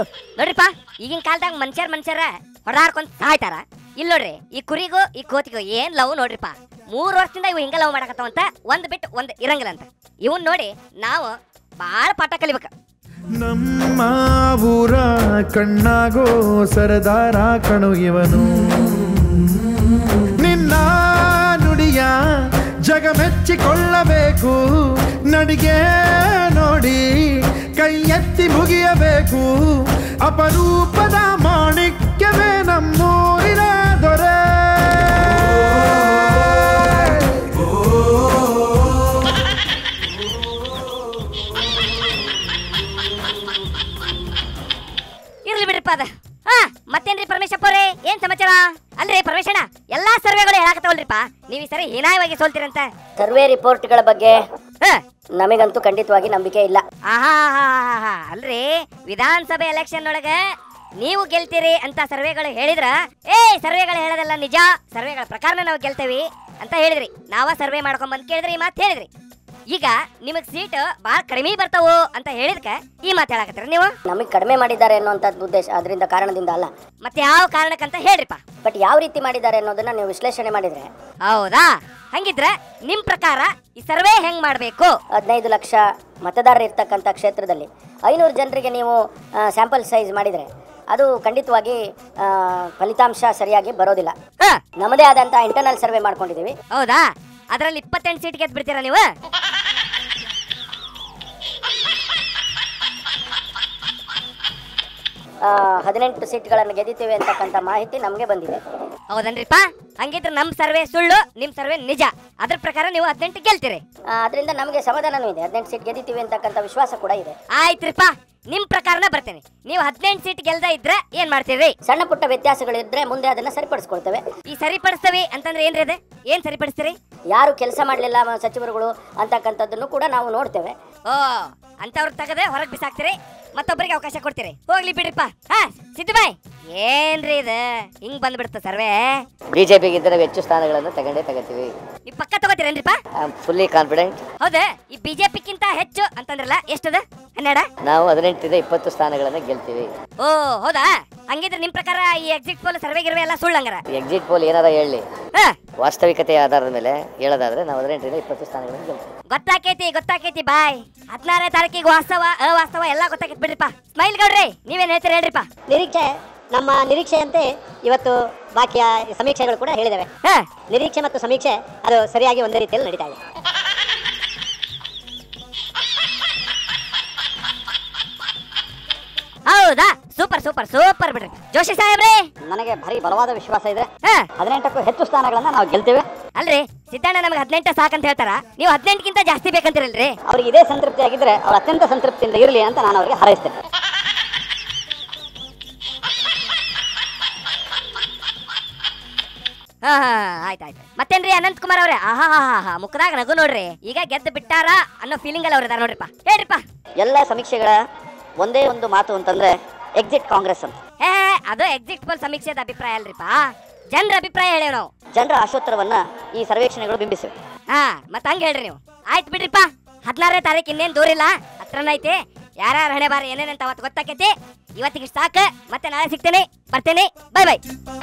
ನೋಡ್ರಿಪ್ಪ ಈಗಿನ ಕಾಲದಾಗ ಮನುಷ್ಯರ್ ಮನುಷ್ಯರ ಹೊಡಾಡ್ಕೊಂತ ಸಾಯ್ತಾರ ಇಲ್ಲಿ ನೋಡ್ರಿ ಈ ಕುರಿಗೂ ಈ ಕೋತಿಗೂ ಏನ್ ಲವ್ ನೋಡ್ರಿಪ್ಪ ಮೂರ್ ವರ್ಷದಿಂದ ಇವು ಹಿಂಗ ಲವ್ ಮಾಡಕತ್ತಾವಂತ ಒಂದ್ ಬಿಟ್ಟು ಒಂದ್ ಇರಂಗಿಲ್ಲ ಅಂತ ಇವನ್ ನೋಡಿ ನಾವು ಬಾಳ ಪಾಠ ಕಲಿಬೇಕು ನಮ್ಮ ಊರ ಕಣ್ಣಾಗೋ ಸರದಾರ ಕಣು ಇವನು ನಿನ್ನ ನುಡಿಯ ಜಗ ಮೆಚ್ಚಿಕೊಳ್ಳಬೇಕು ನಡಿಗೆ ನೋಡಿ ಕೈ ಎತ್ತಿ ಮುಗಿಯಬೇಕು ಅಪರೂಪದ ಮಾಣಿಕ್ಯವೇ ನಮ್ಮೂರಿನ ದೊರೆ ಇರ್ಲಿ ಬಿಡ್ರಿಪ್ಪ ಅದ ಹಾ ಮತ್ತೇನ್ರಿ ಪರಮೇಶಪ್ಪ ಅವ್ರೆ ಏನ್ ಸಮಾಚಾರ ಅಲ್ರಿ ಪರಮೇಶಣ್ಣ ಎಲ್ಲಾ ಸರ್ವೆಗಳು ಹೇಳಾಕತ್ತವಲ್ರಿಪ್ಪ ನೀವ್ ಈ ಸರಿ ಹೀನಾಯವಾಗಿ ಸೋಲ್ತೀರಂತ ಸರ್ವೆ ರಿಪೋರ್ಟ್ಗಳ ಬಗ್ಗೆ ಹ ನಮಗಂತೂ ಖಂಡಿತವಾಗಿ ನಂಬಿಕೆ ಇಲ್ಲ ಆಹಾ ಅಲ್ರಿ ವಿಧಾನಸಭೆ ಎಲೆಕ್ಷನ್ ಒಳಗ ನೀವು ಗೆಲ್ತೀರಿ ಅಂತ ಸರ್ವೆಗಳು ಹೇಳಿದ್ರ ಏ ಸರ್ವೆಗಳು ಹೇಳೋದಲ್ಲ ನಿಜ ಸರ್ವೆಗಳ ಪ್ರಕಾರ ನಾವು ಗೆಲ್ತೇವಿ ಅಂತ ಹೇಳಿದ್ರಿ ನಾವ ಸರ್ವೆ ಮಾಡ್ಕೊಂಡ್ ಬಂದ್ ಕೇಳಿದ್ರಿ ಈ ಮಾತು ಹೇಳಿದ್ರಿ ಈಗ ನಿಮಗ್ ಸೀಟ್ ಬಾಳ ಕಡಿಮೆ ಬರ್ತಾವು ಅಂತ ಹೇಳಿದ್ಕ ಈ ಮಾತು ಹೇಳಕತ್ತೀರಿ ನೀವು ನಮಗೆ ಕಡಿಮೆ ಮಾಡಿದ್ದಾರೆ ಅನ್ನೋಂಥದ್ದು ಉದ್ದೇಶ ಅದರಿಂದ ಕಾರಣದಿಂದ ಅಲ್ಲ ಮತ್ತೆ ಯಾವ ಕಾರಣಕ್ಕಂತ ಹೇಳ್ರಿಪ್ಪ ಬಟ್ ಯಾವ ರೀತಿ ಮಾಡಿದ್ದಾರೆ ಅನ್ನೋದನ್ನ ನೀವು ವಿಶ್ಲೇಷಣೆ ಮಾಡಿದ್ರೆ ಹೌದಾ ಹಂಗಿದ್ರ ನಿಮ್ ಪ್ರಕಾರ ಈ ಸರ್ವೆ ಹೆಂಗ್ ಮಾಡ್ಬೇಕು ಹದಿನೈದು ಲಕ್ಷ ಮತದಾರರು ಇರ್ತಕ್ಕಂಥ ಕ್ಷೇತ್ರದಲ್ಲಿ ಐನೂರು ಜನರಿಗೆ ನೀವು ಸ್ಯಾಂಪಲ್ ಸೈಜ್ ಮಾಡಿದರೆ ಅದು ಖಂಡಿತವಾಗಿ ಆ, ಫಲಿತಾಂಶ ಸರಿಯಾಗಿ ಬರೋದಿಲ್ಲ ಹ ನಮ್ಮದೇ ಆದಂಥ ಇಂಟರ್ನಲ್ ಸರ್ವೆ ಮಾಡ್ಕೊಂಡಿದ್ದೀವಿ ಹೌದಾ ಅದ್ರಲ್ಲಿ ಇಪ್ಪತ್ತೆಂಟು ಸೀಟ್ ಗೆದ್ದು ಬಿಡ್ತೀರಾ ನೀವು ಆ, ಹದಿನೆಂಟು ಸೀಟ್ಗಳನ್ನು ಗೆದ್ದಿದ್ದೇವೆ ಅಂತಕ್ಕಂಥ ಮಾಹಿತಿ ನಮಗೆ ಬಂದಿದೆ ಹೌದನ್ರಿಪ್ಪ ಹಂಗಿದ್ರೆ ನಮ್ ಸರ್ವೆ ಸುಳ್ಳು ನಿಮ್ ಸರ್ವೆ ನಿಜ ಅದ್ರ ಪ್ರಕಾರ ನೀವು ಹದಿನೆಂಟು ಗೆಲ್ತೀರಿ ಅದರಿಂದ ನಮಗೆ ಸಮಾಧಾನನೂ ಇದೆ ಹದಿನೆಂಟು ಸೀಟ್ ಗೆದ್ದಿದ್ದೀವಿ ಅಂತಕ್ಕಂಥ ವಿಶ್ವಾಸ ಕೂಡ ಇದೆ ಆಯ್ತ್ರಿಪ್ಪ ನಿಮ್ ಪ್ರಕಾರನ ಬರ್ತೇನೆ ನೀವು ಹದಿನೆಂಟು ಸೀಟ್ ಗೆಲ್ದ ಇದ್ರೆ ಏನ್ ಮಾಡ್ತೀರಿ ಸಣ್ಣ ಪುಟ್ಟ ವ್ಯತ್ಯಾಸಗಳಿದ್ರೆ ಮುಂದೆ ಅದನ್ನ ಸರಿಪಡಿಸ್ಕೊಳ್ತೇವೆ ಈ ಸರಿಪಡಿಸ್ತೇವೆ ಅಂತಂದ್ರೆ ಏನ್ರಿ ಅದೇ ಏನ್ ಸರಿಪಡಿಸ್ತೀರಿ ಯಾರು ಕೆಲಸ ಮಾಡಲಿಲ್ಲ ಸಚಿವರುಗಳು ಅಂತಕ್ಕಂಥದ್ದನ್ನು ಕೂಡ ನಾವು ನೋಡ್ತೇವೆ ಓ ಅಂತವ್ರ ತೆಗದೆ ಹೊರಗ್ ಬಿಸಾಕ್ತೀರಿ ಮತ್ತೊಬ್ಬರಿಗೆ ಅವಕಾಶ ಕೊಡ್ತೀರಿ ಹೋಗ್ಲಿ ಬಿಡ್ರಿಪ್ಪ ಹಾ ಸಿದ್ದುಬಾಯ್ ಏನ್ರಿ ಇದು ಹಿಂಗ್ ಬಂದ್ಬಿಡ್ತ ಸರ್ವೆ ಬಿಜೆಪಿಗೆ ಇದ್ದರೆ ಹೆಚ್ಚು ಸ್ಥಾನಗಳನ್ನು ತಗೊಂಡೇ ತಗೋತೀವಿ ನೀವ್ ಪಕ್ಕ ತಗೋತೀರೇನ್ರಿಪ್ಪ ಐ ಆಮ್ ಫುಲ್ಲಿ ಕಾನ್ಫಿಡೆಂಟ್ ಹೌದಾ ಈ ಬಿಜೆಪಿಕ್ಕಿಂತ ಹೆಚ್ಚು ಅಂತಂದ್ರಲ್ಲ ಎಷ್ಟದ ಹನ್ನೆರಡ ನಾವು ಹದಿನೆಂಟರಿಂದ ಇಪ್ಪತ್ತು ಸ್ಥಾನಗಳನ್ನು ಗೆಲ್ತೀವಿ ಓ ಹೌದಾ ಹಂಗಿದ್ರೆ ನಿಮ್ ಪ್ರಕಾರ ಈ ಎಕ್ಸಿಟ್ ಪೋಲ್ ಸರ್ವೆ ಗಿರ್ವೆ ಎಲ್ಲ ಸುಳ್ಳಂಗಾರ ಎಕ್ಸಿಟ್ ಪೋಲ್ ಏನಾರ ಹೇಳಿ ಹಾ ವಾಸ್ತವಿಕತೆಯ ಆಧಾರದ ಮೇಲೆ ಹೇಳೋದಾದ್ರೆ ನಾವು ಹದಿನೆಂಟರಿಂದ ಇಪ್ಪತ್ತು ಸ್ಥಾನಗಳನ್ನು ಗೆಲ್ತೀವಿ ಗೊತ್ತಾಕೈತಿ ಗೊತ್ತಾಕೈತಿ ಬಾಯ್ ಹದಿನಾರನೇ ತಾರೀಕಿಗೆ ವಾಸ್ತವ ಅವಾಸ್ತವ ಎಲ್ಲ ಗೊತ್ತಾಕೈತಿ ಬಿಡ್ರಿಪ್ಪ ಸ್ಮೈಲ್ ಗೌಡ್ರಿ ನೀವೇನ್ ಹೇಳ್ತೀರಿ ಹೇಳ್ರಿಪ್ಪ ನಿರೀಕ್ಷೆ ನಮ್ಮ ನಿರೀಕ್ಷೆಯಂತೆ ಇವತ್ತು ಬಾಕಿಯ ಸಮೀಕ್ಷೆಗಳು ಕೂಡ ಹೇಳಿದವೆ ಹಾ ನಿರೀಕ್ಷೆ ಮತ್ತು ಸಮೀಕ್ಷೆ ಅದು ಸರಿಯಾಗಿ ಒಂದೇ ರೀತಿಯಲ್ಲಿ ನಡೀತಾ ಇದೆ ಹೌದಾ ಸೂಪರ್ ಸೂಪರ್ ಸೂಪರ್ ಬಿಡ್ರಿ ಜೋಶಿ ಸಾಹೇಬ್ರಿ ನನಗೆ ಭಾರಿ ಬಲವಾದ ವಿಶ್ವಾಸ ಇದೆ ಹಾ ಹದಿನೆಂಟಕ್ಕೂ ಹೆಚ್ಚು ಸ್ಥಾನಗಳನ್ನ ನಾವು ಗೆಲ್ತೇವೆ ಅಲ್ರಿ ಸಿದ್ದಣ್ಣ ನಮಗೆ ಹದಿನೆಂಟ ಸಾಕಂತ ಹೇಳ್ತಾರ ನೀವು ಹದಿನೆಂಟಕ್ಕಿಂತ ಜಾಸ್ತಿ ಬೇಕಂತಿರಲ್ರಿ ಅವ್ರಿಗೆ ಇದೇ ಸಂತೃಪ್ತಿ ಆಗಿದ್ರೆ ಅವ್ರು ಅತ್ಯಂತ ಸಂತೃಪ್ತಿಯಿಂದ ಇರಲಿ ಅಂತ ನಾನು ಅವರಿಗೆ ಹಾರೈಸ್ತೇನೆ ಹಾ ಹಾ ಆಯ್ತಾಯ್ತು ಮತ್ತೇನ್ರಿ ಅನಂತ್ ಕುಮಾರ್ ಅವ್ರೆ ಆಹಾ ಹಾ ಹಾ ಮುಖದಾಗ ನಗು ನೋಡ್ರಿ ಈಗ ಗೆದ್ದು ಬಿಟ್ಟಾರ ಅನ್ನೋ ಫೀಲಿಂಗ್ ಅಲ್ಲಿ ಅವ್ರ ಇದಾರ ನೋಡ್ರಿಪ್ಪ ಹೇಳ್ರಿಪ್ಪ ಎಲ್ಲ ಸಮೀಕ್ಷೆಗಳ ಒಂದೇ ಒಂದು ಮಾತು ಅಂತಂದ್ರೆ ಎಕ್ಸಿಟ್ ಕಾಂಗ್ರೆಸ್ ಅಂತ ಹೇ ಅದು ಎಕ್ಸಿಟ್ ಪೋಲ್ ಸಮೀಕ್ಷೆದ ಅಭಿಪ್ರಾಯ ಅಲ್ರಿಪ್ಪ ಜನರ ಅಭಿಪ್ರಾಯ ಹೇಳೇವ್ ನಾವು ಜನರ ಆಶೋತ್ತರವನ್ನ ಈ ಸರ್ವೇಕ್ಷಣೆಗಳು ಬಿಂಬಿಸಿವೆ ಹಾ ಮತ್ತ ಹಂಗ ಹೇಳ್ರಿ ನೀವು ಆಯ್ತು ಬಿಡ್ರಿಪ್ಪ ಹದಿನಾರನೇ ತಾರೀಕು ಇನ್ನೇನ್ ದೂರ ಇಲ್ಲ ಹತ್ರನ ಐತಿ ಯಾರ್ಯಾರ ಹಣೆ ಬಾರ ಏನೇನಂತ ಅವತ್ತು ಗೊತ್ತಾಕೈತಿ ಇವತ್ತಿಗೆ ಸಾಕು ಮತ್ತೆ ನಾಳೆ ಸಿಗ್ತೇನೆ ಬರ್ತೇನೆ ಬೈ ಬೈ